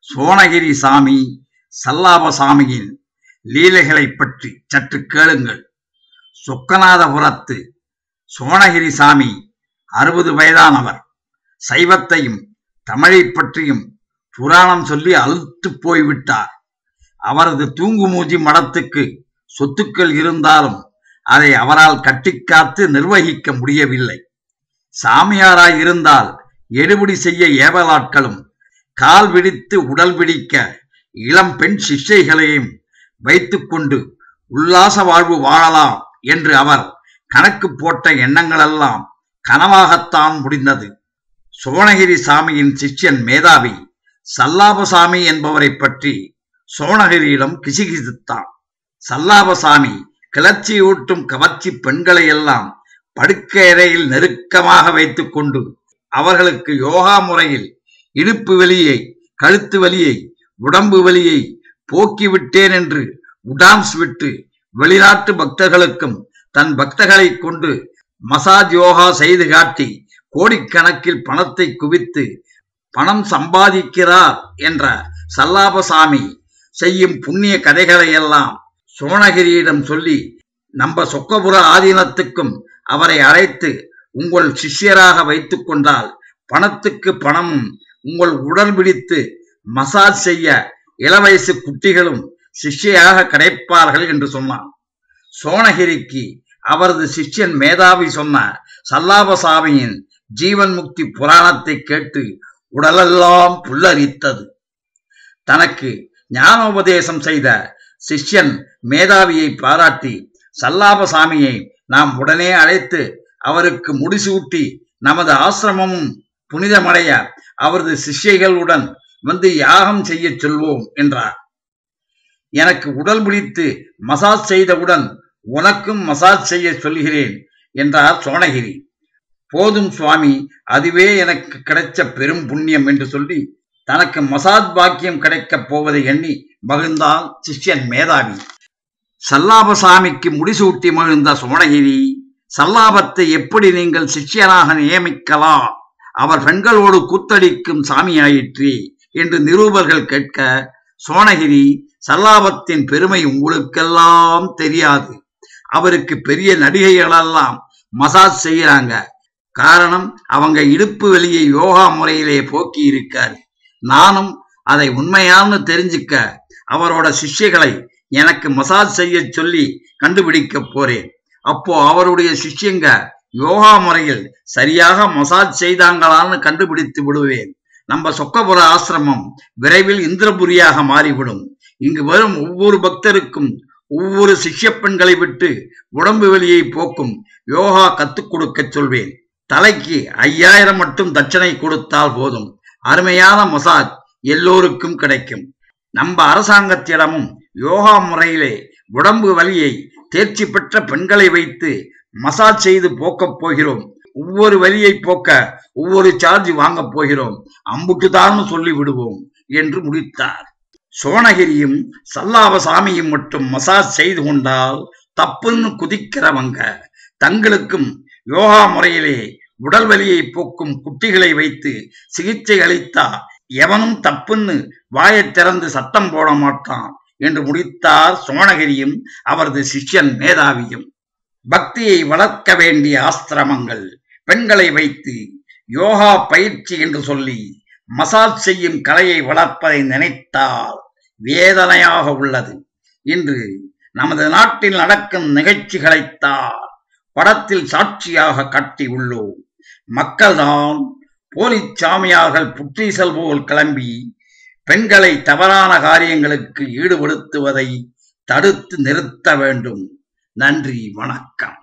சோனகிரி சாமி சல்லாபசாமியின் லீலைகளைப் பற்றி சற்று கேளுங்கள் சொக்கநாதபுரத்து சோனகிரி சாமி அறுபது வயதானவர் சைவத்தையும் தமிழைப் பற்றியும் புராணம் சொல்லி அழுத்து போய்விட்டார் அவரது தூங்குமூஞ்சி மடத்துக்கு சொத்துக்கள் இருந்தாலும் அதை அவரால் கட்டிக்காத்து நிர்வகிக்க முடியவில்லை சாமியாராய் இருந்தால் எடுபிடி செய்ய ஏவலாட்களும் கால் விடித்து உடல் பிடிக்க இளம் பெண் சிஷ்யைகளையும் வைத்துக்கொண்டு உல்லாச வாழ்வு வாழலாம் என்று அவர் கணக்கு போட்ட எண்ணங்களெல்லாம் கனவாகத்தான் முடிந்தது சோனகிரி சாமியின் சிஷ்யன் மேதாவி சல்லாபசாமி என்பவரை பற்றி சோனகிரியிடம் கிசுகிசுத்தான் சல்லாபசாமி கிளர்ச்சியூட்டும் கவர்ச்சி பெண்களை எல்லாம் படுக்கையறையில் நெருக்கமாக வைத்துக் கொண்டு அவர்களுக்கு யோகா முறையில் இடுப்பு வலியை கழுத்து வலியை உடம்பு வலியை போக்கிவிட்டேன் என்று உடாம்ஸ் விட்டு வெளிநாட்டு பக்தர்களுக்கும் தன் பக்தர்களை கொண்டு மசாஜ் யோகா செய்து காட்டி கோடிக்கணக்கில் பணத்தை குவித்து பணம் சம்பாதிக்கிறார் என்ற சல்லாபசாமி செய்யும் புண்ணிய கதைகளை எல்லாம் சோனகிரியிடம் சொல்லி நம்ம சொக்கபுர ஆதீனத்துக்கும் அவரை அழைத்து உங்கள் சிஷ்யராக வைத்துக் கொண்டால் பணத்துக்கு பணமும் உங்கள் உடல் பிடித்து மசாஜ் செய்ய இளவயசு குட்டிகளும் சிஷ்யாக கிடைப்பார்கள் என்று சொன்னான் சோனகிரிக்கு அவரது சிஷ்யன் மேதாவி சொன்ன சல்லாபசாமியின் ஜீவன் முக்தி புராணத்தை கேட்டு உடலெல்லாம் புல்லரித்தது தனக்கு ஞானோபதேசம் செய்த சிஷ்யன் மேதாவியை பாராட்டி சல்லாபசாமியை நாம் உடனே அழைத்து அவருக்கு முடிசூட்டி நமது ஆசிரமமும் புனிதமடைய அவரது சிஷ்யைகளுடன் வந்து யாகம் செய்ய சொல்வோம் என்றார் எனக்கு உடல் பிடித்து மசாஜ் செய்தவுடன் உனக்கும் மசாஜ் செய்ய சொல்கிறேன் என்றார் சோனகிரி போதும் சுவாமி அதுவே எனக்கு கிடைச்ச பெரும் புண்ணியம் என்று சொல்லி தனக்கு மசாஜ் பாக்கியம் கிடைக்கப் போவதை எண்ணி மகிழ்ந்தான் சிஷ்யன் மேதாவி சல்லாபசாமிக்கு முடிசூட்டி மகிழ்ந்த சோனகிரி சல்லாபத்தை எப்படி நீங்கள் சிஷ்யனாக நியமிக்கலாம் அவர் பெண்களோடு கூத்தடிக்கும் சாமியாயிற்றே என்று நிரூபர்கள் கேட்க சோனகிரி சல்லாபத்தின் பெருமை உங்களுக்கெல்லாம் தெரியாது அவருக்கு பெரிய நடிகைகளெல்லாம் மசாஜ் செய்யறாங்க காரணம் அவங்க இடுப்பு வெளியை யோகா முறையிலே போக்கி இருக்காரு நானும் அதை உண்மையான்னு தெரிஞ்சுக்க அவரோட சிஷ்யகளை எனக்கு மசாஜ் செய்ய சொல்லி கண்டுபிடிக்க போறேன் அப்போ அவருடைய சிஷ்யங்க யோகா முறையில் சரியாக மசாஜ் செய்தாங்களான்னு கண்டுபிடித்து விடுவேன் நம்ம சொக்கபுர ஆசிரமம் விரைவில் இந்திரபுரியாக மாறிவிடும் இங்கு வரும் ஒவ்வொரு பக்தருக்கும் ஒவ்வொரு சிஷ்ய பெண்களை விட்டு உடம்பு வெளியை போக்கும் யோகா கத்துக் கொடுக்க சொல்வேன் தலைக்கு ஐயாயிரம் மட்டும் தட்சணை கொடுத்தால் போதும் அருமையான மசாஜ் எல்லோருக்கும் கிடைக்கும் நம்ம அரசாங்கத்திடமும் யோகா முறையிலே உடம்பு வலியை தேர்ச்சி பெற்ற பெண்களை வைத்து மசாஜ் செய்து போக்கப் போகிறோம் ஒவ்வொரு வலியை போக்க ஒவ்வொரு சார்ஜ் வாங்கப் போகிறோம் அம்புட்டுதான் சொல்லி விடுவோம் என்று முடித்தார் சோனகிரியும் சல்லாபசாமியும் மட்டும் மசாஜ் செய்து கொண்டால் தப்புன்னு குதிக்கிறவங்க தங்களுக்கும் யோகா முறையிலே உடல் வலியை போக்கும் குட்டிகளை வைத்து சிகிச்சை அளித்தா எவனும் தப்புன்னு வாயைத் திறந்து சத்தம் போட மாட்டான் என்று முடித்தார் சோனகிரியும் அவரது சிஷ்யன் மேதாவியும் பக்தியை வளர்க்க வேண்டிய ஆஸ்திரமங்கள் பெண்களை வைத்து யோகா பயிற்சி என்று சொல்லி மசாஜ் செய்யும் கலையை வளர்ப்பதை நினைத்தால் வேதனையாக உள்ளது இன்று நமது நாட்டில் நடக்கும் நிகழ்ச்சிகளைத்தான் படத்தில் சாட்சியாக காட்டி உள்ளோம் மக்கள்தான் போலிச் சாமியார்கள் புற்றீசல் போல் கிளம்பி பெண்களை தவறான காரியங்களுக்கு ஈடுபடுத்துவதை தடுத்து நிறுத்த வேண்டும் நன்றி வணக்கம்